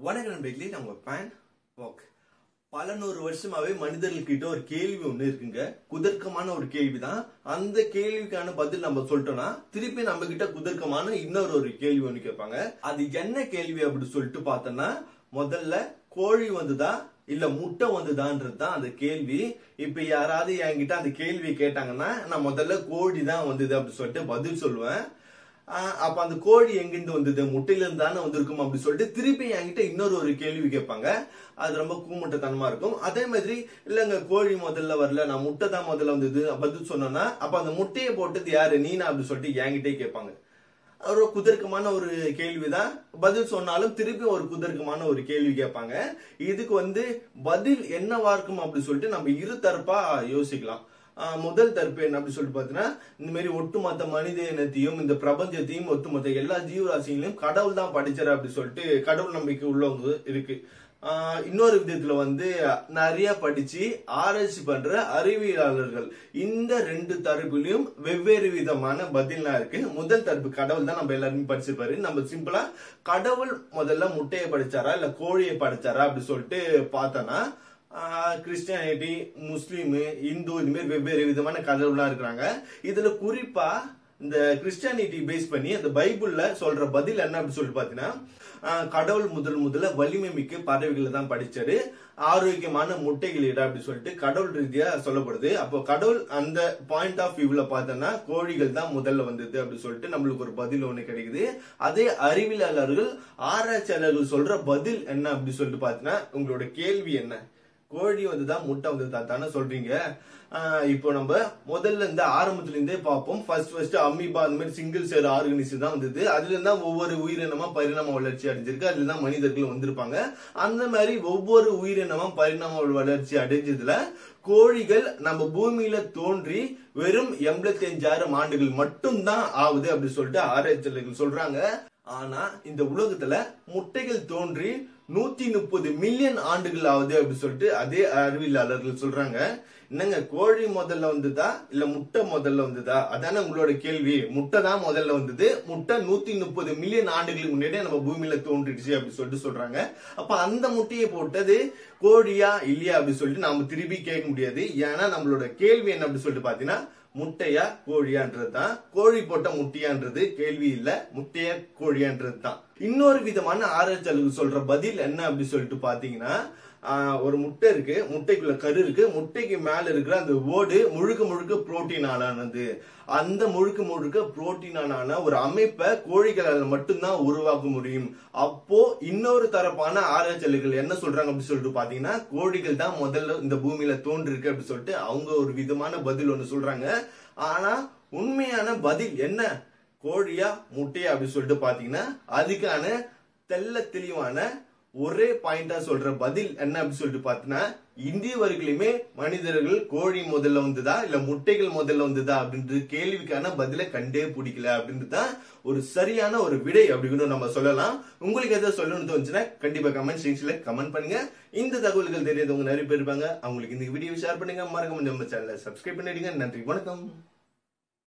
வணக்கம் நண்பர்களே நான் உங்க பேன் வாக் பல நூறு வருஷமாவே மனிதர்கள்கிட்ட ஒரு கேள்வி ஒண்ணு இருக்குங்க குதர்க்கமான ஒரு கேள்விதான் அந்த கேள்விக்கான பதில் நம்ம சொல்லிட்டோம்னா திருப்பி நம்ம கிட்ட குதர்க்கமான இன்னொரு ஒரு கேள்வி ஒண்ணு கேட்பாங்க அது என்ன கேள்வி அப்படி சொல்லிட்டு பார்த்தோம்னா முதல்ல கோழி வந்துதா இல்ல முட்டை வந்துதான்றது தான் அந்த கேள்வி இப்ப யாராவது என்கிட்ட அந்த கேள்வி கேட்டாங்கன்னா நான் முதல்ல கோழி தான் வந்தது அப்படி சொல்லிட்டு பதில் சொல்லுவேன் ஆஹ் அப்ப அந்த கோழி எங்கிருந்து வந்தது முட்டையில இருந்து தானே வந்திருக்கும் அப்படி சொல்லிட்டு திருப்பி என்கிட்ட இன்னொரு ஒரு கேள்வி கேட்பாங்க அது ரொம்ப கூமுட்டத்தனமா இருக்கும் அதே மாதிரி இல்லங்க கோழி முதல்ல வரல நான் முட்டை தான் முதல்ல வந்தது பதில் சொன்னோன்னா அப்ப அந்த முட்டையை போட்டது யாரு நீனா அப்படி சொல்லிட்டு என்கிட்டே கேட்பாங்க ஒரு குதர்க்கமான ஒரு கேள்விதான் பதில் சொன்னாலும் திருப்பி ஒரு குதர்க்கமான ஒரு கேள்வி கேட்பாங்க இதுக்கு வந்து பதில் என்னவா இருக்கும் அப்படி சொல்லிட்டு நம்ம இரு தரப்பா யோசிக்கலாம் ஆஹ் முதல் தரப்பு என்ன அப்படி சொல்லிட்டு பாத்தீங்கன்னா இந்த மாதிரி ஒட்டுமொத்த மனித இனத்தையும் இந்த பிரபஞ்சத்தையும் ஒட்டுமொத்த எல்லா ஜீவராசிகளையும் கடவுள் தான் படிச்சாரு அப்படி சொல்லிட்டு கடவுள் நம்பிக்கை உள்ளவங்க இருக்கு ஆஹ் இன்னொரு விதத்துல வந்து நிறைய படிச்சு ஆராய்ச்சி பண்ற அறிவியலாளர்கள் இந்த ரெண்டு தரப்புலயும் வெவ்வேறு விதமான பதில்லாம் இருக்கு முதல் தரப்பு கடவுள் தான் நம்ம எல்லாருமே படிச்சிருப்பாரு நம்ம சிம்பிளா கடவுள் முதல்ல முட்டையை படிச்சாரா இல்ல கோழியை படிச்சாரா அப்படி சொல்லிட்டு பார்த்தோன்னா கிறிஸ்டியானிட்டி முஸ்லீம் இந்து இந்த மாதிரி வெவ்வேறு விதமான கடவுள்லாம் இருக்கிறாங்க இதுல குறிப்பா இந்த கிறிஸ்டியானிட்டி பேஸ் பண்ணி அந்த பைபிள்ல சொல்ற பதில் என்ன அப்படின்னு சொல்லிட்டு பாத்தீங்கன்னா ஆஹ் கடவுள் முதல் முதல்ல வலிமை மிக்க பறவைகளை தான் படிச்சாரு ஆரோக்கியமான முட்டைகள் இட அப்படி சொல்லிட்டு கடவுள் ரீதியா சொல்லப்படுது அப்போ கடவுள் அந்த பாயிண்ட் ஆஃப் வியூல பார்த்தோம்னா கோழிகள் தான் முதல்ல வந்தது அப்படி சொல்லிட்டு நம்மளுக்கு ஒரு பதில் ஒண்ணு கிடைக்குது அதே அறிவியலாளர்கள் ஆராய்ச்சியாளர்கள் சொல்ற பதில் என்ன அப்படி சொல்லிட்டு பாத்தீங்கன்னா உங்களோட கேள்வி என்ன கோழி வந்துதான் முட்டை வந்ததா தானே சொல்றீங்க ஆஹ் இப்போ நம்ம முதல்ல இந்த ஆரம்பத்துல இருந்தே பார்ப்போம் ஃபர்ஸ்ட் ஃபர்ஸ்ட் அமீபா அந்த மாதிரி சிங்கிள் சேர் ஆர்கனிசம் தான் வந்தது அதுல இருந்தா ஒவ்வொரு உயிரினமா பரிணாம வளர்ச்சி அடைஞ்சிருக்கு அதுல தான் மனிதர்கள் வந்திருப்பாங்க அந்த மாதிரி ஒவ்வொரு உயிரினமும் பரிணாம வளர்ச்சி அடைஞ்சதுல கோழிகள் நம்ம பூமியில தோன்றி வெறும் எண்பத்தி அஞ்சாயிரம் ஆண்டுகள் மட்டும்தான் ஆகுது அப்படி சொல்லிட்டு ஆராய்ச்சியாளர்கள் சொல்றாங்க ஆனா இந்த உலகத்துல முட்டைகள் தோன்றி நூத்தி முப்பது மில்லியன் ஆண்டுகள் ஆகுது அப்படின்னு சொல்லிட்டு அதே அறிவியலாளர்கள் சொல்றாங்க என்னங்க கோழி முதல்ல வந்ததா இல்ல முட்டை முதல்ல வந்ததா அதானே உங்களோட கேள்வி முட்டை தான் முதல்ல வந்தது முட்டை நூத்தி முப்பது மில்லியன் ஆண்டுகளுக்கு முன்னாடியே நம்ம பூமியில தோன்றிடுச்சு அப்படின்னு சொல்லிட்டு சொல்றாங்க அப்ப அந்த முட்டையை போட்டது கோழியா இல்லையா அப்படின்னு சொல்லிட்டு நாம திருப்பி கேட்க முடியாது ஏன்னா நம்மளோட கேள்வி என்ன அப்படின்னு சொல்லிட்டு பாத்தீங்கன்னா முட்டையா கோழியான்றது தான் கோழி போட்ட முட்டையான்றது கேள்வி இல்ல முட்டையா கோழியான்றது தான் இன்னொரு விதமான ஆராய்ச்சியாளர்கள் சொல்ற பதில் என்ன அப்படி சொல்லிட்டு பாத்தீங்கன்னா ஆஹ் ஒரு முட்டை இருக்கு முட்டைக்குள்ள கரு இருக்கு முட்டைக்கு மேல இருக்கிற அந்த ஓடு முழுக்க முழுக்க புரோட்டீன் ஆனது அந்த முழுக்க முழுக்க புரோட்டீனான ஒரு அமைப்பை கோழிகளால் மட்டும்தான் உருவாக்க முடியும் அப்போ இன்னொரு தரப்பான ஆராய்ச்சியாளர்கள் என்ன சொல்றாங்க அப்படின்னு சொல்லிட்டு பாத்தீங்கன்னா கோழிகள் தான் முதல்ல இந்த பூமியில தோன்றிருக்கு அப்படின்னு சொல்லிட்டு அவங்க ஒரு விதமான பதில் ஒண்ணு சொல்றாங்க ஆனா உண்மையான பதில் என்ன கோழியா முட்டையா அப்படின்னு சொல்லிட்டு பாத்தீங்கன்னா அதுக்கான தெல்ல தெளிவான ஒரே பாயிண்டா சொல்ற பதில் என்ன அப்படின்னு சொல்லிட்டு பார்த்தீங்கன்னா இந்திய வரைக்குமே மனிதர்கள் கோழி முதல்ல வந்ததா இல்ல முட்டைகள் முதல்ல வந்ததா அப்படின்றது கேள்விக்கான பதில கண்டே பிடிக்கல அப்படின்றது தான் ஒரு சரியான ஒரு விடை அப்படின்னு நம்ம சொல்லலாம் உங்களுக்கு எதாவது சொல்லணும்னு தோணுச்சுன்னா கண்டிப்பா கமெண்ட் செக்ஷன்ல கமெண்ட் பண்ணுங்க இந்த தகவல்கள் தெரியாதவங்க நிறைய பேர் இருப்பாங்க அவங்களுக்கு இந்த வீடியோ ஷேர் பண்ணுங்க மறக்காம நம்ம சேனலை சப்ஸ்கிரைப் பண்ணிடுங்க நன்றி வணக்கம்